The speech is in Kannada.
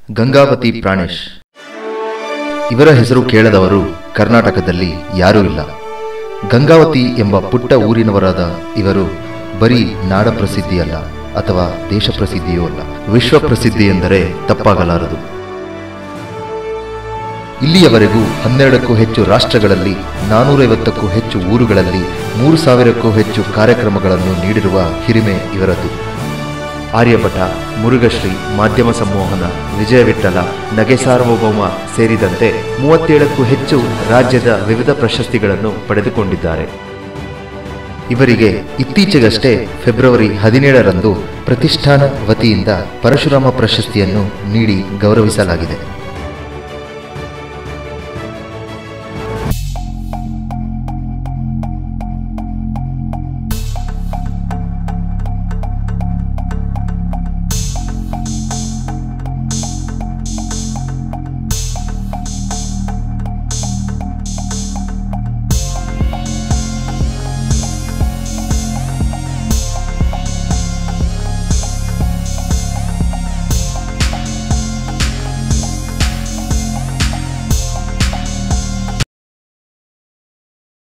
ಗಂಗಾವತಿ ಪ್ರಾಣೇಶ್ ಇವರ ಹೆಸರು ಕೇಳದವರು ಕರ್ನಾಟಕದಲ್ಲಿ ಯಾರೂ ಇಲ್ಲ ಗಂಗಾವತಿ ಎಂಬ ಪುಟ್ಟ ಊರಿನವರಾದ ಇವರು ಬರೀ ನಾಡ ಪ್ರಸಿದ್ಧಿಯಲ್ಲ ಅಥವಾ ದೇಶ ಪ್ರಸಿದ್ಧಿಯೂ ಅಲ್ಲ ವಿಶ್ವ ಪ್ರಸಿದ್ಧಿ ಎಂದರೆ ತಪ್ಪಾಗಲಾರದು ಇಲ್ಲಿಯವರೆಗೂ ಹನ್ನೆರಡಕ್ಕೂ ಹೆಚ್ಚು ರಾಷ್ಟ್ರಗಳಲ್ಲಿ ನಾನೂರೈವತ್ತಕ್ಕೂ ಹೆಚ್ಚು ಊರುಗಳಲ್ಲಿ ಮೂರು ಸಾವಿರಕ್ಕೂ ಹೆಚ್ಚು ಕಾರ್ಯಕ್ರಮಗಳನ್ನು ನೀಡಿರುವ ಹಿರಿಮೆ ಇವರದ್ದು ಆರ್ಯಭಟ ಮುರುಘಶ್ರೀ ಮಾಧ್ಯಮ ಸಂಮೋಹನ ವಿಜಯ ವಿಠಲ ನಗೆ ಸಾರ್ವಭೌಮ ಸೇರಿದಂತೆ ಮೂವತ್ತೇಳಕ್ಕೂ ಹೆಚ್ಚು ರಾಜ್ಯದ ವಿವಿಧ ಪ್ರಶಸ್ತಿಗಳನ್ನು ಪಡೆದುಕೊಂಡಿದ್ದಾರೆ ಇವರಿಗೆ ಇತ್ತೀಚೆಗಷ್ಟೇ ಫೆಬ್ರವರಿ ಹದಿನೇಳರಂದು ಪ್ರತಿಷ್ಠಾನ ವತಿಯಿಂದ ಪರಶುರಾಮ ಪ್ರಶಸ್ತಿಯನ್ನು ನೀಡಿ ಗೌರವಿಸಲಾಗಿದೆ